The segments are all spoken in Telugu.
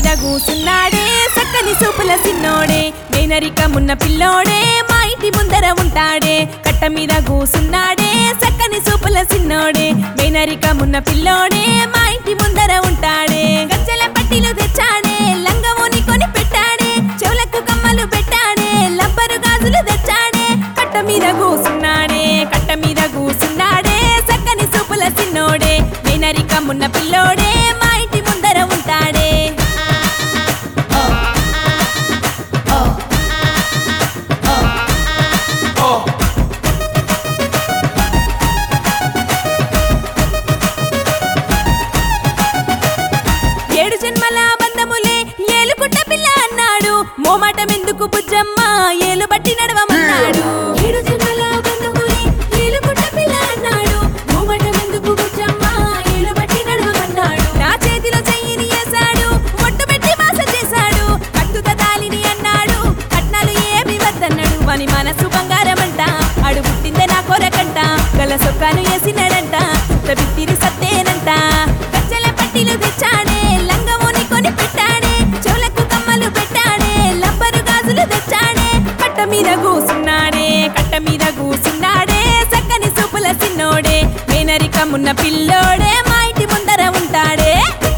మీద కూసున్నాడే చక్కని సూపుల సిన్నోడే మేనరికమున్న పిల్లోడే మా ఇంటి ముందర ఉంటాడే కట్ట మీద కూసున్నాడే చక్కని సూపుల సిన్నోడే మేనరికమున్న పిల్లోడే మా ఇంటి ముందర ఉంటాడే గజ్జల పట్టిలు తెచ్చాడే లంగమోని కొని పెట్టాడే చెవులకు కమ్మలు పెట్టాడే లబ్బరు గాజులు తెచ్చాడే కట్ట మీద కూసున్నాడే కట్ట మీద కూసున్నాడే చక్కని సూపుల సిన్నోడే మేనరికమున్న పిల్లోడే మా ఇంటి ముందర ఉంటాడే ఏడు జన్మల బంధములే ఏలుకుంట పిల్ల అన్నాడు మోమాటం ఎందుకు బుజ్జమ్మ ఏలు బట్టి నడవమన్నాడు ఏడు జన్మల బంధములే ఏలుకుంట పిల్ల అన్నాడు మోమాటం ఎందుకు బుజ్జమ్మ ఏలు బట్టి నడవమన్నాడు నా చేతిలో చెయ్యిని వేశాడు ఒట్టు పెట్టి మాస చేశాడు కట్టుత తాలిని అన్నాడు కట్నాలు ఏమి వద్దన్నాడు వాని మనసు బంగారమంట అడు పుట్టిందే నా కొరకంట గల సొక్కాను వేసినాడంట బిత్తిరి సత్తేనంట గజ్జల పట్టిలు తెచ్చాడే లంగమోని కొని పెట్టాడే చెవులకు కమ్మలు పెట్టాడే లబ్బరు గాజులు తెచ్చాడే కట్ట మీద కూసున్నాడే కట్ట మీద కూసున్నాడే చక్కని సూపుల సిన్నోడే మేనరికమున్న పిల్లోడే మా ఇంటి ముందర ఉంటాడే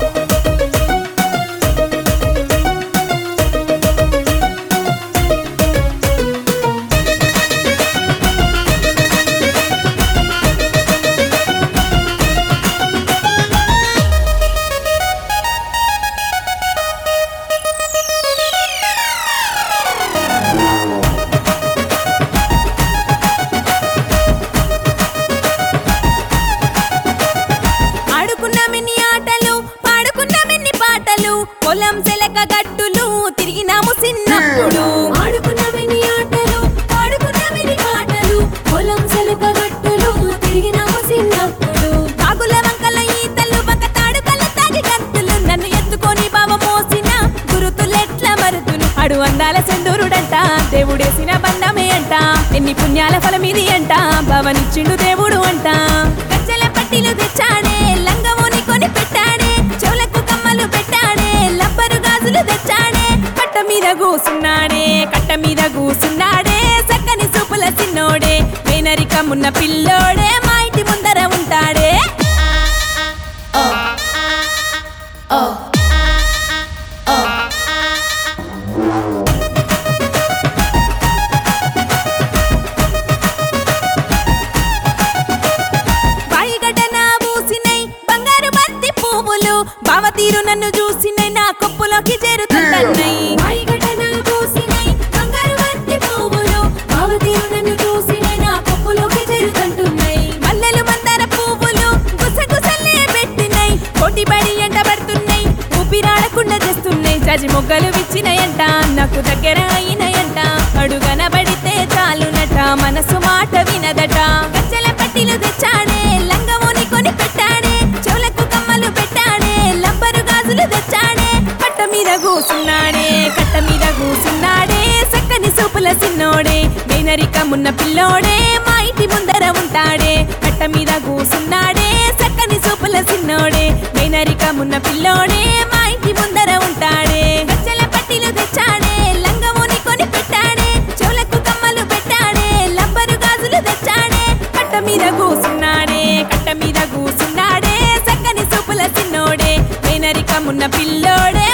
ఆడుకున్న మిన్ని ఆటలు పాడుకున్న మిన్ని పాటలు పొలం సెలక గట్టులు తిరిగినాము చిన్నప్పుడు ఆడుకున్న మిన్ని ఆటలు పాడుకున్న మిన్ని పాటలు పొలం సెలక గట్టులు తిరిగినాము చిన్నప్పుడు కాగుల వంకల ఈతలు బక తాడుకల తాగి గంతులు నన్ను ఎత్తుకొని బావ మోసిన గురుతులెట్ల మరుతులు అడు అందాల సెందూరుడంట దేవుడేసిన బంధమే అంట ఎన్ని పుణ్యాల ఫలమిది అంట భవనిచ్చిండు దేవుడు అంట గజ్జల పట్టిలు తెచ్చాడే లంగమోని కొని పెట్టాడే చెవులకు కమ్మలు పెట్టాడే లబ్బరు గాజులు తెచ్చాడే కట్ట మీద కూసున్నాడే కట్ట మీద కూసున్నాడే చక్కని సూపుల సిన్నోడే మేనరికమున్న పిల్లోడే మా ఇంటి ముందర ఉంటాడే బాయిగడ్డ పూసినై బంగారు బంతి పువ్వులు బావ తీరు నన్ను చూసినై నా కొప్పులోకి చేరుతున్నాయి మల్లెలు మందార పువ్వులు గుసగుసలే పెట్టినై కొట్టిబడి ఎండబడుతున్నాయి ఊపిరాడకుండా చేస్తున్నాయి చజి మొగ్గలు విచ్చినయంట నాకు దగ్గర అయినయంట అడుగనబడితే చాలునట మనసు మాట వినదట గజ్జల పట్టిలు తెచ్చాడే లంగమోని కొని పెట్టాడే చెవులకు కమ్మలు పెట్టాడే లబ్బరు గాజులు తెచ్చాడే కట్ట మీద కూసున్నాడే కట్ట మీద కూసున్నాడే చక్కని సూపుల సిన్నోడే మేనరికమున్న పిల్లోడే మా ఇంటి ముందర ఉంటాడే కట్ట మీద కూసున్నాడే చక్కని సూపుల సిన్నోడే మేనరికమున్న పిల్లోడే మా ఇంటి ముందర ఉంటాడే గజ్జల పట్టిలు తెచ్చాడే లంగమోని కొని పెట్టాడే చెవులకు కమ్మలు పెట్టాడే లబ్బరు గాజులు తెచ్చాడే కట్ట మీద కూసున్నాడే కట్ట మీద కూసున్నాడే చక్కని సూపుల సిన్నోడే మేనరికమున్న పిల్లోడే